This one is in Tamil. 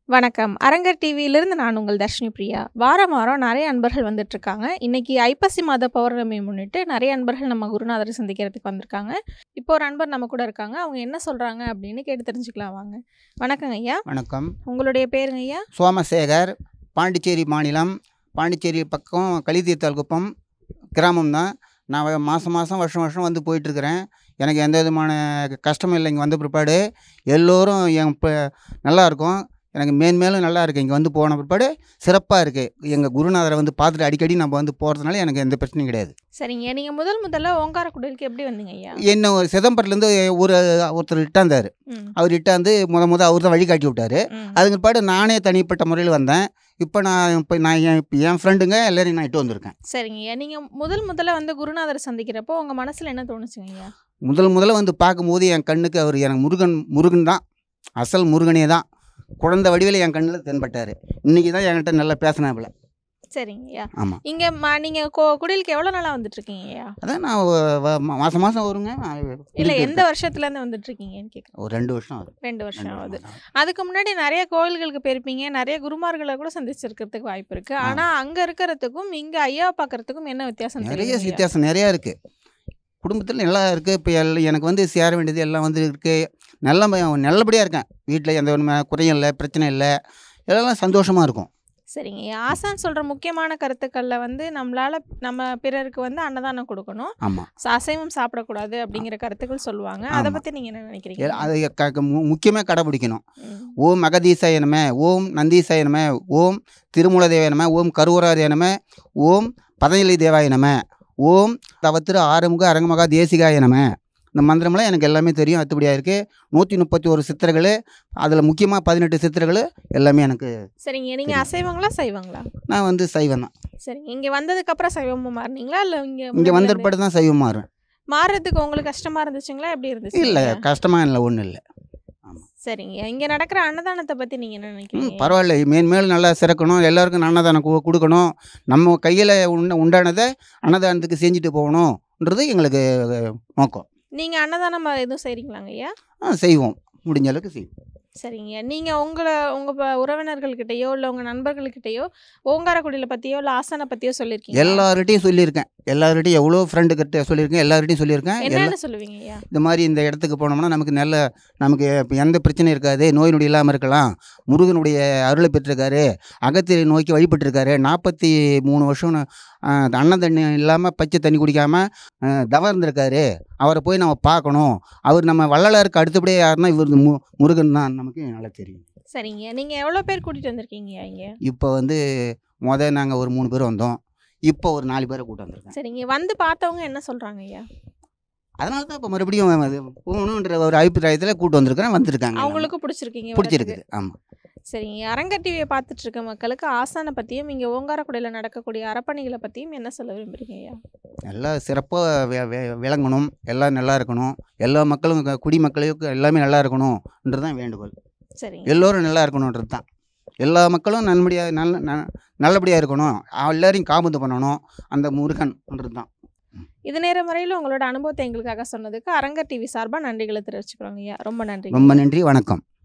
வணக்கம் அரங்கர் டிவியிலிருந்து நான் உங்கள் தர்ஷினி பிரியா வாரம் வாரம் நிறைய அன்பர்கள் வந்துட்டு இருக்காங்க இன்னைக்கு ஐப்பசி மாத பௌர்ணமி முன்னிட்டு நிறைய அன்பர்கள் நம்ம குருநாதரை சந்திக்கிறதுக்கு வந்திருக்காங்க இப்போ ஒரு அன்பர் நம்ம கூட இருக்காங்க அவங்க என்ன சொல்றாங்க அப்படின்னு கேட்டு தெரிஞ்சுக்கலாம் வாங்க வணக்கங்க ஐயா வணக்கம் உங்களுடைய பேருங்க ஐயா சோமசேகர் பாண்டிச்சேரி மாநிலம் பாண்டிச்சேரி பக்கம் கலிதீர்த்தால் குப்பம் கிராமம் தான் நான் வ- மாதம் மாதம் வருஷம் வருஷம் வந்து போயிட்டுருக்கிறேன் எனக்கு எந்த விதமான கஷ்டமும் இல்லை இங்கே வந்த பிற்பாடு எல்லோரும் என் இப்போ நல்லா இருக்கும் எனக்கு மேன்மேலும் நல்லா இருக்குது இங்கே வந்து போன பிற்பாடு சிறப்பாக இருக்குது எங்கள் குருநாதரை வந்து பார்த்துட்டு அடிக்கடி நம்ம வந்து போகிறதுனால எனக்கு எந்த பிரச்சனையும் கிடையாது சரிங்க நீங்க முதல் முதல்ல ஓங்கார குடிலுக்கு எப்படி வந்தீங்க ஐயா என்ன ஒரு சிதம்பரத்துலேருந்து ஒரு ஒருத்தர் இட்டாந்தார் ம், அவர் இட்டாந்து முத முத அவர் தான் வழி காட்டி விட்டார் ம். அதுக்கு பிற்பாடு நானே தனிப்பட்ட முறையில் வந்தேன் இப்போ நான் இப்போ நான் என் இப்போ என் ஃப்ரெண்டுங்க எல்லாரையும் நான் இட்டு வந்திருக்கேன் சரிங்க ஐயா நீங்க முதல் முதல்ல வந்து குருநாதரை சந்திக்கிறப்போ உங்க மனசுல என்ன தோணுச்சுங்க ஐயா முதல் முதல்ல வந்து பார்க்கும்போது என் கண்ணுக்கு அவர் எனக்கு முருகன் முருகன் தான் அசல் முருகனே தான் குழந்தை வடிவில் என் கண்ணில் தென்பட்டார் இன்றைக்கி தான் என்கிட்ட நல்லா பேசினாப்புல சரிங்க ஐயா ஆமாம் இங்க ம- நீங்க கோ குடிலுக்கு எவ்வளவு நாளா வந்துட்டு இருக்கீங்க ஐயா அதான் நான் வ- வ- மா- மாதம் மாதம் வருங்க நான் இல்ல வீட்டுக்கு எந்த வருஷத்துல இருந்து வந்துட்டு இருக்கீங்கன்னு கேக்குறேன் ஒரு ரெண்டு வருஷம் ஆகுது ரெண்டு வருஷம் ரெண்டு ஆகுது வருஷம் ஆகுது. அதுக்கு முன்னாடி நிறைய கோவில்களுக்கு போயிருப்பீங்க நிறைய குருமார்களை கூட சந்திச்சிருக்கிறதுக்கு வாய்ப்பு இருக்கு ஆ. ஆனா அங்க இருக்கிறதுக்கும் இங்க ஐயா பார்க்கறதுக்கும் என்ன வித்தியாசம் நிறைய தெரியுது ஐயா? வித்தியாசம் நிறையா இருக்குது குடும்பத்தில் நல்லா இருக்குது இப்போ எல்லாம் எனக்கு வந்து சேர வேண்டியது எல்லாம் வந்து இருக்குது நல்ல நல்லபடியாக இருக்கேன் வீட்டில் எந்த ஒரு குறையும் இல்லை பிரச்சனை இல்லை எல்லாம் சந்தோஷமாக இருக்கும் சரிங்க ஐயா. ஆசான் சொல்ற முக்கியமான கருத்துக்கள்ல வந்து நம்மளால நம்ம பிறருக்கு வந்து அன்னதானம் கொடுக்கணும் ஆமாம் ச- அசைவம் சாப்பிடக்கூடாது அப்படிங்கிற கருத்துக்கள் சொல்லுவாங்க அதை ஆமா. பத்தி நீங்க என்ன நினைக்கிறீங்க அதை க- க- மு- முக்கியமாக கடைபிடிக்கணும் ம். ஓம் மகதீசாய நம ஓம் நந்தீசாய நம ஓம் திருமூலதேவாய நம ஓம் கருவராதய நம ஓம் பதஞ்சலி தேவாய நம ஓம் தவத்திரு ஆறுமுக அரங்கமகா தேசிகாய நம இந்த மந்திரம்லாம் எனக்கு எல்லாமே தெரியும் அத்துப்படியாக இருக்குது நூற்றி முப்பத்தி ஒரு சித்திரங்கள் அதில் முக்கியமாக பதினெட்டு சித்திரங்கள் எல்லாமே எனக்கு சரிங்க நீங்க தெரியும். அசைவங்களா சைவங்களா நான் வந்து சைவம் தான் சரிங்க இங்க வந்ததுக்கு அப்புறம் சைவமா மாறினீங்களா இல்ல இங்க இங்கே முன்னாடி வந்த இருந்தே- பிற்பாடு தான் சைவம் மாறுவேன் மாறுறதுக்கு உங்களுக்கு கஷ்டமா இருந்துச்சுங்களா எப்படி இருந்துச்சு இல்லை ஐயா? கஷ்டமாக இல்லை ஒன்றும் இல்லை சரிங்க இங்க நடக்கிற அன்னதானத்தை பத்தி நீங்க என்ன ம் நினைக்கிறீங்க பரவாயில்ல மேன்மேலும் நல்லா சிறக்கணும் எல்லாருக்கும் அன்னதானம் கு- கொடுக்கணும் நம்ம கையில் உண்ட உண்டானதை அன்னதானத்துக்கு செஞ்சுட்டு போகணுன்றது எங்களுக்கு அஹ், நோக்கம் நீங்க அன்னதானம் எதுவும் செய்றீங்களாங்க ஐயா ஆ செய்வோம் முடிஞ்ச அளவுக்கு செய்வோம் சரிங்க நீங்க உங்களை உங்க ப- உறவினர்கள்கிட்டயோ இல்ல உங்க நண்பர்கள்கிட்டயோ ஓங்காரக்குடியில பத்தியோ இல்ல ஆசனை பத்தியோ சொல்லிருக்கீங்க எல்லார்கிட்டையும் சொல்லியிருக்கேன் எல்லார்கிட்டையும் எவ்வளோ ஃப்ரெண்டு கிட்ட சொல்லியிருக்கேன் எல்லார்கிட்டையும் சொல்லியிருக்கேன் எல்லா என்னன்னு சொல்லுவீங்க ஐயா இந்த மாதிரி இந்த இடத்துக்கு போனோம்னா நமக்கு நல்ல நமக்கு இப்ப எந்த பிரச்சனையும் இருக்காது நோய் நொடி இல்லாமல் இருக்கலாம் முருகனுடைய அருளை பெற்றிருக்காரு அகத்தியை நோக்கி வழிபட்டிருக்காரு நாற்பத்தி மூணு வருஷம் ஆஹ், அன்ன தண்ணி இல்லாமல் பச்சை தண்ணி குடிக்காமல் தவம் இருந்திருக்காரு அவரை போய் நம்ம பார்க்கணும் அவர் நம்ம வள்ளலாருக்கு அடுத்தபடியே யாருன்னா இவர் மு முருகன் தான் நமக்கு நல்லா தெரியும் சரிங்க நீங்க எவ்வளவு பேர் கூட்டிட்டு வந்திருக்கீங்க இங்க இப்போ வந்து முத நாங்கள் ஒரு மூணு பேர் வந்தோம் இப்போ ஒரு நாலு பேரை கூட்டு வந்திருக்கேன் சரிங்க வந்து பார்த்தவங்க என்ன சொல்றாங்க ஐயா அதனால தான் இப்போ மறுபடியும் அது போகணுன்ற ஒரு அபிப்பிராயத்தில் கூட்டு வந்திருக்கிறேன் வந்திருக்காங்க எல்லாமே. அவங்களுக்கும் பிடிச்சிருக்கீங்க பிடிச்சிருக்குது ஆமாம் சரிங்க அரங்க டிவியை பார்த்துட்டு இருக்க மக்களுக்கு ஆசானை பத்தியும் இங்க ஓங்காரக்குடியில நடக்கக்கூடிய அரப்பணிகளை பத்தியும் என்ன சொல்ல விரும்புறீங்க ஐயா நல்லா சிறப்பாக விளங்கணும் எல்லாம் நல்லா இருக்கணும் எல்லா மக்களும் க- குடிமக்களுக்கு எல்லாமே நல்லா இருக்கணுன்றது தான் வேண்டுகோள் சரிங்க எல்லோரும் நல்லா இருக்கணுன்றது தான் எல்லா மக்களும் நன்மடியாக நல்ல ந- நல்லபடியாக இருக்கணும் எல்லாரையும் காபந்து பண்ணணும் அந்த முருகன்ன்றது தான் இது நேரம் வரையில உங்களோட அனுபவத்தை எங்களுக்காக சொன்னதுக்கு அரங்க டிவி சார்பா நன்றிகளை தெரிவிச்சுக்கிறோங்க ஐயா ரொம்ப நன்றி ரொம்ப நன்றி வணக்கம்